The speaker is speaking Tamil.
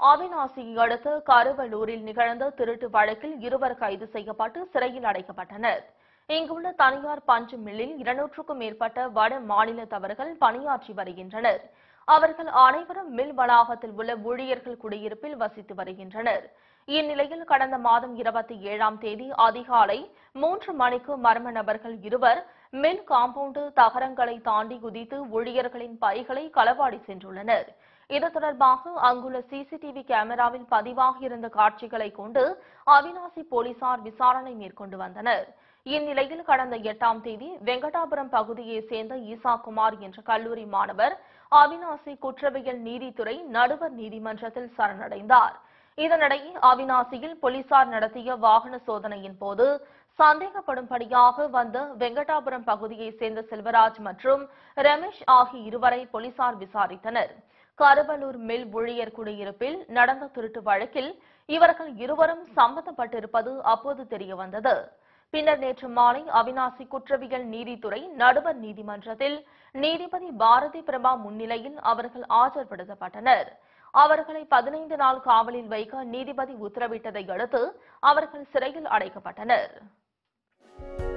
அவிநாசியை அடுத்த கருவலூரில் நிகழ்ந்த திருட்டு வழக்கில் இருவர் கைது செய்யப்பட்டு சிறையில் அடைக்கப்பட்டனர் இங்குள்ள தனியார் பஞ்சு மில்லில் இருநூற்றுக்கும் மேற்பட்ட வட மாநிலத்தவர்கள் பணியாற்றி வருகின்றனர் அவர்கள் அனைவரும் மில் வளாகத்தில் உள்ள ஊழியர்கள் குடியிருப்பில் வசித்து வருகின்றனர் இந்நிலையில் கடந்த மாதம் இருபத்தி ஏழாம் தேதி அதிகாலை மூன்று மணிக்கு மர்ம நபர்கள் இருவர் மில் காம்பவுண்டு தகரங்களை தாண்டி குதித்து ஊழியர்களின் பைகளை களவாடி சென்றுள்ளனர் இது தொடர்பாக அங்குள்ள சிசிடிவி கேமராவில் பதிவாகியிருந்த காட்சிகளை கொண்டு அவினாசி போலீசார் விசாரணை மேற்கொண்டு வந்தனர் இந்நிலையில் கடந்த எட்டாம் தேதி வெங்கடாபுரம் பகுதியைச் சேர்ந்த ஈசா குமார் என்ற கல்லூரி மாணவர் அவினாசி குற்றவியல் நீதித்துறை நடுவர் நீதிமன்றத்தில் சரணடைந்தார் இதனிடையே அவினாசியில் போலீசார் நடத்திய வாகன சோதனையின் போது சந்தேகப்படும்படியாக வந்த வெங்கடாபுரம் பகுதியைச் சேர்ந்த செல்வராஜ் மற்றும் ரமேஷ் ஆகிய இருவரை போலீசார் விசாரித்தனர் கருவலூர் மில் ஊழியர் குடியிருப்பில் நடந்த திருட்டு வழக்கில் இவர்கள் இருவரும் சம்பந்தப்பட்டிருப்பது அப்போது தெரியவந்தது பின்னர் நேற்று மாலை அவினாசி குற்றவியல் நீதித்துறை நடுவர் நீதிமன்றத்தில் நீதிபதி பாரதி பிரபா முன்னிலையில் அவர்கள் ஆஜர்படுத்தப்பட்டனர் அவர்களை பதினைந்து நாள் காவலில் வைக்க நீதிபதி உத்தரவிட்டதை அடுத்து அவர்கள் சிறையில் அடைக்கப்பட்டனர்